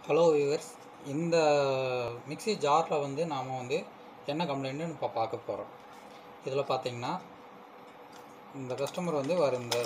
hello viewers இந்த mixie ஜாரில் வந்து நாம் வந்து என்ன கம்ப்ளைண்ட்டுன்னு இப்போ பார்க்க போகிறோம் இதில் பார்த்தீங்கன்னா இந்த கஸ்டமர் வந்து வர இந்த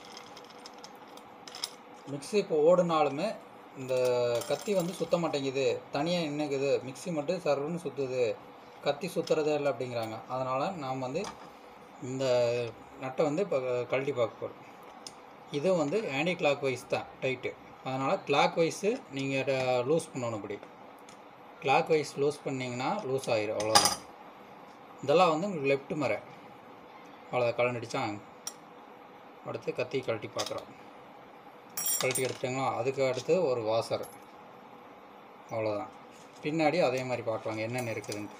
மிக்ஸி இப்போ ஓடுனாலுமே இந்த கத்தி வந்து சுத்த மாட்டேங்குது தனியாக நின்றுக்குது மிக்ஸி மட்டும் சர்வன்னு சுற்றுது கத்தி சுற்றுறதே இல்லை அப்படிங்கிறாங்க அதனால் நாம் வந்து இந்த நட்டை வந்து இப்போ கழட்டி பார்க்க போகிறோம் இது வந்து ஆன்டி கிளாக் வைஸ் தான் டைட்டு அதனால் கிளாக் வைஸு நீங்கள் லூஸ் பண்ணணும் இப்படி கிளாக் வைஸ் லூஸ் பண்ணிங்கன்னா லூஸ் ஆயிரும் அவ்வளோதான் இதெல்லாம் வந்து உங்களுக்கு லெஃப்ட் மர அவ்வளோ கலண்டடிச்சான் அடுத்து கத்தி கழட்டி பார்க்குறோம் கழட்டி எடுத்துட்டிங்களா அதுக்கு அடுத்து ஒரு வாசர் அவ்வளோதான் பின்னாடி அதே மாதிரி பார்க்கலாங்க என்னென்ன இருக்குதுன்ட்டு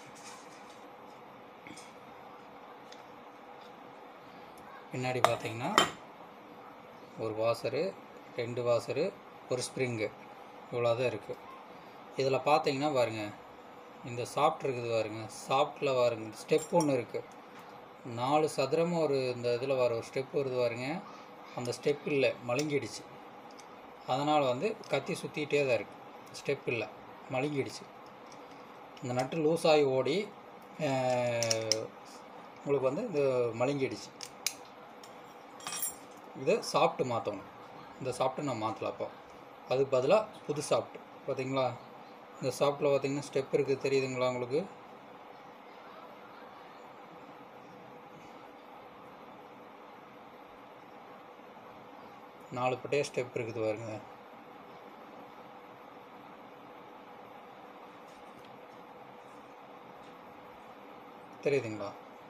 பின்னாடி பார்த்தீங்கன்னா ஒரு வாசரு ரெண்டு வாசரு ஒரு ஸ்ப்ரிங்கு இவ்வளோ தான் இருக்குது இதில் பார்த்தீங்கன்னா பாருங்கள் இந்த சாஃப்ட் இருக்குது பாருங்க சாஃப்ட்டில் பாருங்க ஸ்டெப் ஒன்று இருக்குது நாலு சதுரமாக ஒரு இந்த இதில் வர ஒரு ஸ்டெப் வருது பாருங்க அந்த ஸ்டெப் இல்லை மழுங்கிடுச்சு அதனால் வந்து கத்தி சுற்றிக்கிட்டே தான் இருக்குது ஸ்டெப் இல்லை மழுங்கிடுச்சு இந்த நட்டு லூஸ் ஆகி ஓடி அஹ், உங்களுக்கு வந்து இது மழுங்கிடுச்சு இதை சாப்பிட்டு மாற்றணும் இந்த சாப்பிட்டு நான் மாற்றலாம் அப்போ அதுக்கு பதிலாக புது சாப்பிட்டு பார்த்தீங்களா இந்த சாப்பிட்டில் பார்த்தீங்கன்னா ஸ்டெப் இருக்குது தெரியுதுங்களா உங்களுக்கு நாலு பட்டையே ஸ்டெப் இருக்குது பாருங்க தெரியுதுங்களா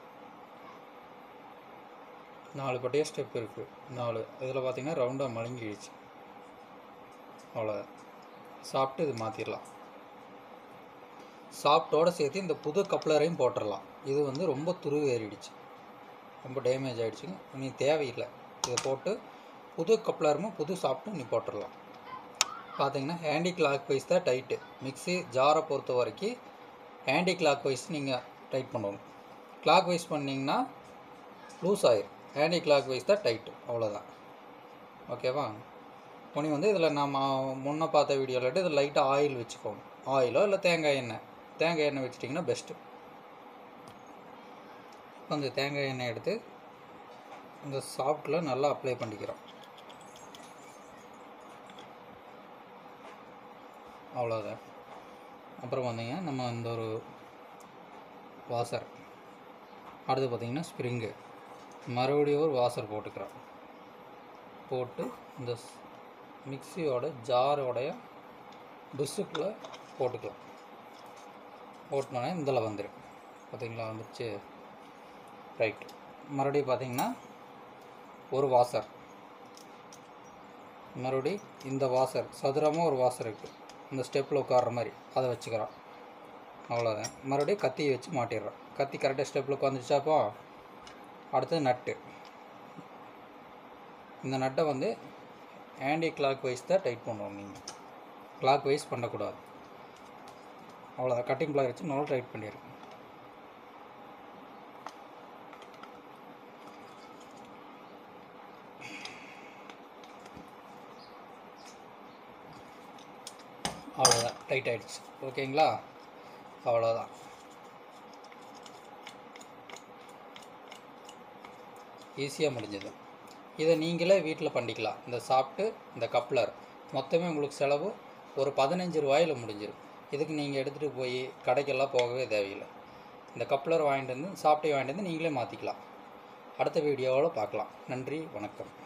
நாலு பட்டையே ஸ்டெப் இருக்குது நாலு இதில் பார்த்தீங்கன்னா ரவுண்டாக மழுங்கிடுச்சு அவ்வளோ சாப்பிட்டு இது மாற்றிடலாம் சாப்பிட்டோட சேர்த்து இந்த புது கப்ளரையும் போட்டுடலாம் இது வந்து ரொம்ப துருவு ஏறிடுச்சு ரொம்ப டேமேஜ் ஆகிடுச்சுங்க நீ தேவையில்லை இதை போட்டு புது கப்ளரும் புது சாப்பிட்டும் நீ போட்டுடலாம் பார்த்தீங்கன்னா ஹேண்டி கிளாக் வைஸ் தான் டைட்டு மிக்ஸி ஜாரை பொறுத்த வரைக்கும் ஹேண்டி கிளாக் வைஸ் நீங்கள் டைட் பண்ணணும் கிளாக் வைஸ் பண்ணிங்கன்னா லூஸ் ஆயிரும் ஹேண்டி கிளாக் வைஸ் தான் டைட்டு அவ்வளோதான் ஓகேவா துணி வந்து இதில் நம்ம முன்ன பார்த்த வீடியோவில் இதில் லைட்டாக ஆயில் வச்சுக்கோங்க ஆயிலோ இல்லை தேங்காய் எண்ணெய் தேங்காய் எண்ணெய் வச்சிட்டிங்கன்னா பெஸ்ட்டு அந்த தேங்காய் எண்ணெய் எடுத்து இந்த சாஃப்ட்டில் நல்லா அப்ளை பண்ணிக்கிறோம் அவ்வளோதான் அப்புறம் பார்த்தீங்கன்னா நம்ம இந்த ஒரு வாசர் அடுத்து பார்த்தீங்கன்னா ஸ்ப்ரிங்கு மறுபடியும் ஒரு வாசர் போட்டுக்கிறோம் போட்டு இந்த ஸ்- மிக்ஸியோட ஜாரோடைய டிஷ்ஷுக்குள்ளே போட்டுக்கலாம் போட்டோன்னே இதில் வந்துடும் பார்த்தீங்களா வந்துருச்சு ரைட் மறுபடியும் பார்த்தீங்கன்னா ஒரு வாசர் மறுபடி இந்த வாசர் சதுரமாக ஒரு வாசர் இருக்குது இந்த ஸ்டெப்பில் உட்கார்ற மாதிரி அதை வச்சுக்கிறோம் அவ்வளோதான் மறுபடியும் கத்தியை வச்சு மாட்டிடுறோம் கத்தி கரெக்டாக ஸ்டெப்பில் உட்காந்துச்சாப்போ அடுத்தது நட்டு இந்த நட்டை வந்து ஆன்டி கிளாக் வைஸ் தான் டைட் பண்ணுவோம் நீங்கள் கிளாக் வைஸ் பண்ணக்கூடாது அவ்வளோதான் கட்டிங் பிளாக் வச்சு நல்லா டைட் பண்ணிடுங்க அவ்வளோதான் டைட் ஆயிடுச்சு ஓகேங்களா அவ்வளோதான் ஈஸியாக முடிஞ்சது இதை நீங்களே வீட்டில் பண்ணிக்கலாம் இந்த சாப்பிட்டு இந்த கப்ளர் மொத்தமே உங்களுக்கு செலவு ஒரு பதினஞ்சு ரூபாயில் முடிஞ்சிடும் இதுக்கு நீங்கள் எடுத்துகிட்டு போய் கடைக்கெல்லாம் போகவே தேவையில்லை இந்த கப்ளர் வாங்கிட்டு வந்து சாப்பிட்டு வாங்கிட்டு வந்து நீங்களே மாற்றிக்கலாம் அடுத்த வீடியோவில் பார்க்கலாம் நன்றி வணக்கம்